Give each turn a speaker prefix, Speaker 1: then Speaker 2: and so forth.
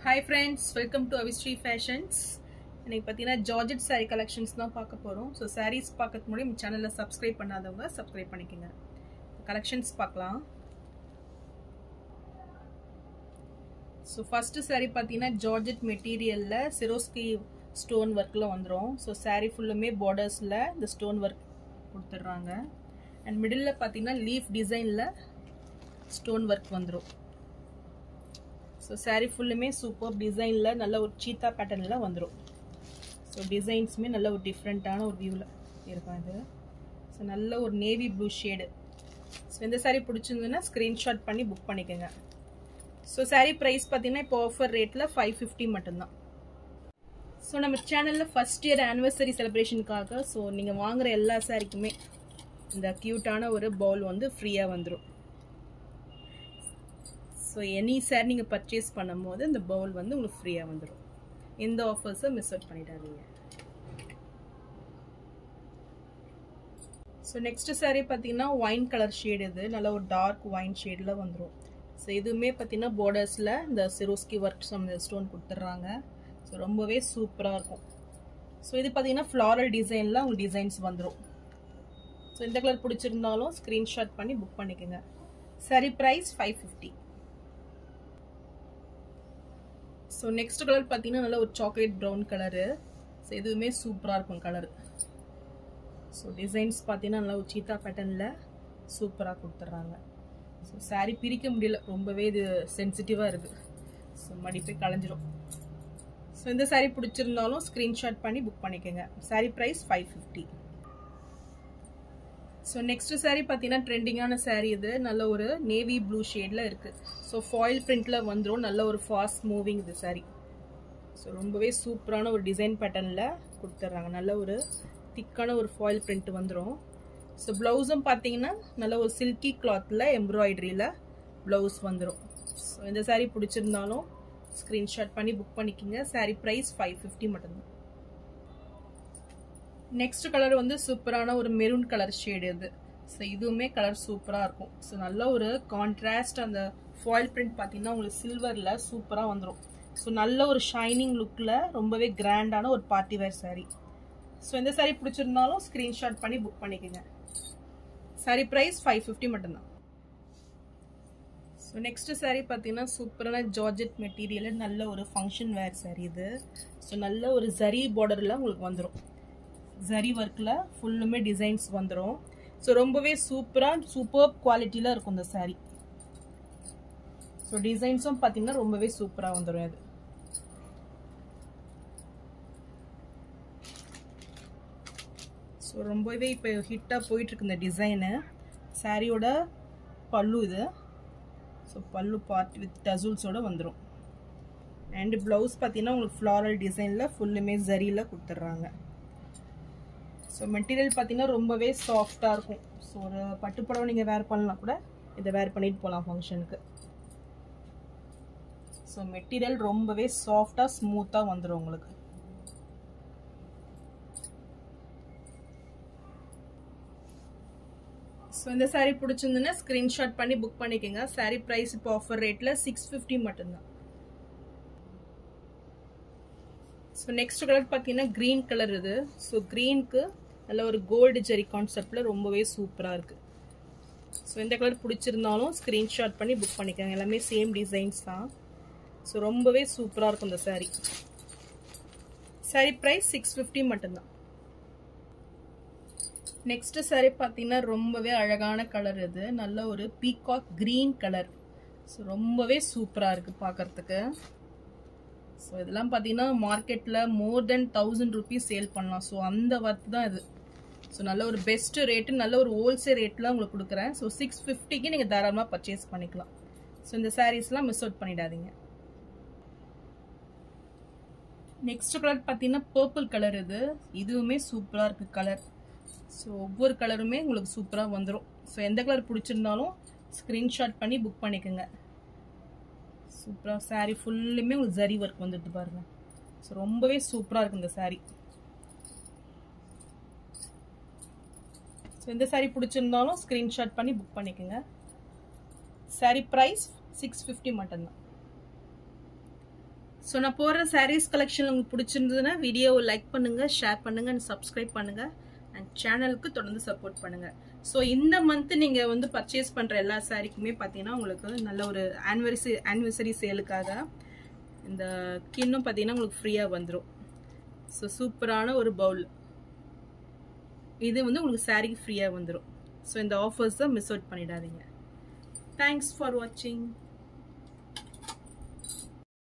Speaker 1: hi friends welcome to Avishree fashions இன்னைக்கு பார்த்தீங்கன்னா georgette saree collections தான் பார்க்க போகிறோம் ஸோ சாரீஸ் பார்க்கறதுக்கு முன்னாடி நம்ம சேனலில் சப்ஸ்கிரைப் பண்ணாதவங்க சப்ஸ்கிரைப் பண்ணிக்கோங்க கலெக்ஷன்ஸ் பார்க்கலாம் ஸோ ஃபஸ்ட்டு saree பார்த்தீங்கன்னா ஜார்ஜெட் மெட்டீரியலில் சிரோஸ்கி ஸ்டோன் ஒர்க்கில் வந்துடும் ஸோ saree ஃபுல்லுமே பார்டர்ஸில் இந்த ஸ்டோன் ஒர்க் கொடுத்துட்றாங்க அண்ட் மிடில் பார்த்தீங்கன்னா லீஃப் டிசைனில் ஸ்டோன் ஒர்க் வந்துடும் ஸோ சாரீ ஃபுல்லுமே சூப்பர் டிசைனில் நல்ல ஒரு சீத்தா பேட்டர்னில் வந்துடும் ஸோ டிசைன்ஸுமே நல்ல ஒரு டிஃப்ரெண்ட்டான ஒரு வியூவில் இருக்கும் இது ஸோ நல்ல ஒரு நேவி ப்ளூ ஷேடு ஸோ இந்த சாரீ பிடிச்சிருந்ததுன்னா ஸ்க்ரீன்ஷாட் பண்ணி புக் பண்ணிக்கோங்க ஸோ சாரீ ப்ரைஸ் பார்த்தீங்கன்னா இப்போ ஆஃபர் ரேட்டில் ஃபைவ் ஃபிஃப்டி மட்டும்தான் ஸோ நம்ம சேனலில் ஃபஸ்ட் இயர் ஆனிவர்சரி செலிப்ரேஷனுக்காக ஸோ நீங்கள் வாங்குகிற எல்லா சாரிக்குமே இந்த க்யூட்டான ஒரு பவுல் வந்து ஃப்ரீயாக வந்துடும் ஸோ எனி சார் நீங்கள் பர்ச்சேஸ் பண்ணும்போது இந்த பவுல் வந்து உங்களுக்கு ஃப்ரீயாக வந்துடும் எந்த ஆஃபர்ஸை மிஸ் அவுட் பண்ணிடாதீங்க ஸோ நெக்ஸ்ட் சாரீ பார்த்தீங்கன்னா ஒயின் கலர் ஷேடு இது நல்ல ஒரு டார்க் ஒயின் ஷேடில் வந்துடும் ஸோ இதுவுமே பார்த்தீங்கன்னா பார்டர்ஸில் இந்த சிரோஸ்கி ஒர்க் சம் ஸ்டோன் கொடுத்துட்றாங்க ஸோ ரொம்பவே சூப்பராக இருக்கும் ஸோ இது பார்த்தீங்கன்னா ஃப்ளாரல் டிசைனில் உங்களுக்கு டிசைன்ஸ் வந்துடும் ஸோ இந்த கலர் பிடிச்சிருந்தாலும் ஸ்க்ரீன்ஷாட் பண்ணி புக் பண்ணிக்கோங்க சரி price five fifty so next colour பார்த்தீங்கன்னா நல்ல ஒரு சாக்லேட் ப்ரௌன் கலரு ஸோ எதுவுமே சூப்பராக இருக்கும் கலர் ஸோ டிசைன்ஸ் பார்த்தீங்கன்னா நல்லா ஒரு சீத்தா பேட்டர்னில் சூப்பராக கொடுத்துட்றாங்க ஸோ சாரீ பிரிக்க முடியல ரொம்பவே இது சென்சிட்டிவாக இருக்குது ஸோ மடிப்பே களைஞ்சிரும் ஸோ இந்த சாரீ பிடிச்சிருந்தாலும் ஸ்க்ரீன்ஷாட் பண்ணி புக் பண்ணிக்கோங்க saree price five fifty so next saree பார்த்தீங்கன்னா ட்ரெண்டிங்கான சாரீ இது நல்ல ஒரு நேவி ப்ளூ ஷேடில் இருக்குது ஸோ ஃபாயில் பிரிண்டில் வந்துடும் நல்ல ஒரு ஃபாஸ்ட் மூவிங் இது சாரீ ஸோ ரொம்பவே சூப்பரான ஒரு டிசைன் பேட்டர்னில் கொடுத்துட்றாங்க நல்ல ஒரு திக்கான ஒரு ஃபாயில் பிரிண்ட் வந்துடும் ஸோ ப்ளவுஸும் பார்த்தீங்கன்னா நல்ல ஒரு சில்கி கிளாத்தில் எம்ப்ராய்டரியில் ப்ளவுஸ் வந்துடும் ஸோ இந்த சாரீ பிடிச்சிருந்தாலும் ஸ்க்ரீன்ஷாட் பண்ணி புக் பண்ணிக்கிங்க சாரீ ப்ரைஸ் ஃபைவ் ஃபிஃப்டி மட்டும்தான் நெக்ஸ்ட் கலர் வந்து சூப்பரான ஒரு மெரூன் கலர் ஷேடு இது ஸோ இதுவுமே கலர் சூப்பராக இருக்கும் ஸோ நல்ல ஒரு கான்ட்ராஸ்ட் அந்த ஃபாயில் பிரிண்ட் பார்த்தீங்கன்னா உங்களுக்கு சில்வரில் சூப்பராக வந்துடும் ஸோ நல்ல ஒரு ஷைனிங் லுக்கில் ரொம்பவே கிராண்டான ஒரு பார்ட்டி வேர் சாரீ ஸோ இந்த சாரீ பிடிச்சிருந்தாலும் ஸ்க்ரீன்ஷாட் பண்ணி புக் பண்ணிக்கோங்க சாரீ ப்ரைஸ் ஃபைவ் ஃபிஃப்டி மட்டும்தான் ஸோ நெக்ஸ்ட் சாரீ பார்த்தீங்கன்னா சூப்பரான ஜார்ஜெட் மெட்டீரியல் நல்ல ஒரு ஃபங்க்ஷன் வேர் சாரீ இது ஸோ நல்ல ஒரு ஜரி பார்டரில் உங்களுக்கு வந்துடும் ஜரி ஒர்க்கில் ஃபுல்லுமே டிசைன்ஸ் வந்துடும் ஸோ ரொம்பவே சூப்பராக சூப்பர் குவாலிட்டியில் இருக்கும் இந்த சாரீ ஸோ டிசைன்ஸும் பார்த்தீங்கன்னா ரொம்பவே சூப்பராக வந்துடும் அது ஸோ ரொம்பவே இப்போ ஹிட்டாக போயிட்டுருக்கு இந்த டிசைனு சாரியோட பல்லு இது ஸோ பல்லு பார்ட் வித் டசூல்ஸோடு வந்துடும் அண்டு ப்ளவுஸ் பார்த்தீங்கன்னா உங்களுக்கு ஃப்ளாரல் டிசைனில் ஃபுல்லுமே ஜரியில் கொடுத்துட்றாங்க ஸோ மெட்டீரியல் பார்த்தீங்கன்னா ரொம்பவே சாஃப்டாக இருக்கும் ஸோ ஒரு பட்டுப்புடவை நீங்கள் வேர் பண்ணலாம் கூட இதை வேர் பண்ணிட்டு போகலாம் ஃபங்க்ஷனுக்கு ஸோ மெட்டீரியல் ரொம்பவே சாஃப்டாக ஸ்மூத்தாக வந்துடும் உங்களுக்கு ஸோ இந்த சாரீ பிடிச்சிருந்துன்னா ஸ்க்ரீன்ஷாட் பண்ணி புக் பண்ணிக்கோங்க சாரீ ப்ரைஸ் இப்போ ஆஃபர் ரேட்டில் சிக்ஸ் ஃபிஃப்டி மட்டும்தான் ஸோ நெக்ஸ்ட் கலர் பார்த்தீங்கன்னா க்ரீன் கலர் இது ஸோ க்ரீனுக்கு நல்ல ஒரு கோல்டு ஜெரி கான்செப்டில் ரொம்பவே சூப்பராக இருக்குது ஸோ இந்த கலர் பிடிச்சிருந்தாலும் ஸ்க்ரீன்ஷாட் பண்ணி புக் பண்ணிக்கோங்க எல்லாமே சேம் டிசைன்ஸ் தான் ஸோ ரொம்பவே சூப்பராக இருக்கும் இந்த saree saree price six fifty மட்டும்தான் நெக்ஸ்ட் சாரீ பார்த்தீங்கன்னா ரொம்பவே அழகான கலர் இது நல்ல ஒரு பீகாக் க்ரீன் கலர் ஸோ ரொம்பவே சூப்பராக இருக்குது பார்க்குறதுக்கு ஸோ இதெல்லாம் பார்த்தீங்கன்னா மார்க்கெட்டில் more than thousand rupees sale பண்ணலாம் ஸோ அந்த ஒர்த் தான் இது ஸோ நல்ல ஒரு பெஸ்ட்டு ரேட்டு நல்ல ஒரு ஹோல்சேல் ரேட்டில் உங்களுக்கு கொடுக்குறேன் ஸோ சிக்ஸ் ஃபிஃப்டிக்கு நீங்கள் தாராளமாக பர்ச்சேஸ் பண்ணிக்கலாம் ஸோ இந்த சாரீஸ்லாம் மிஸ் அவுட் பண்ணிடாதீங்க நெக்ஸ்ட் கலர் பார்த்தீங்கன்னா பர்பிள் கலர் இது இதுவுமே சூப்பராக இருக்குது கலர் ஸோ ஒவ்வொரு கலருமே உங்களுக்கு சூப்பராக வந்துடும் ஸோ எந்த கலர் பிடிச்சிருந்தாலும் ஸ்க்ரீன்ஷாட் பண்ணி புக் பண்ணிக்கோங்க சூப்பராக சாரீ ஃபுல்லுமே உங்களுக்கு ஜரி ஒர்க் வந்துட்டு பாருங்க ஸோ ரொம்பவே சூப்பராக இருக்குது இந்த சாரீ ஸோ இந்த சாரீ பிடிச்சிருந்தாலும் ஸ்க்ரீன்ஷாட் பண்ணி புக் பண்ணிக்கோங்க சாரீ ப்ரைஸ் சிக்ஸ் ஃபிஃப்டி மட்டும்தான் ஸோ நான் போடுற சாரீஸ் கலெக்ஷன் உங்களுக்கு பிடிச்சிருந்ததுன்னா வீடியோவை லைக் பண்ணுங்கள் ஷேர் பண்ணுங்கள் அண்ட் சப்ஸ்கிரைப் பண்ணுங்கள் அண்ட் சேனலுக்கு தொடர்ந்து சப்போர்ட் பண்ணுங்கள் ஸோ இந்த மந்த் நீங்கள் வந்து பர்ச்சேஸ் பண்ணுற எல்லா சாரீக்குமே பார்த்தீங்கன்னா உங்களுக்கு நல்ல ஒரு ஆனிவர்சரி ஆனிவர்சரி சேலுக்காக இந்த கின்னும் பார்த்தீங்கன்னா உங்களுக்கு ஃப்ரீயாக வந்துடும் ஸோ சூப்பரான ஒரு பவுல் இது வந்து உங்களுக்கு சாரீக்கு ஃப்ரீயாக வந்துடும் ஸோ இந்த ஆஃபர்ஸை மிஸ் அவுட் பண்ணிடாதீங்க தேங்க்ஸ் ஃபார் வாட்சிங்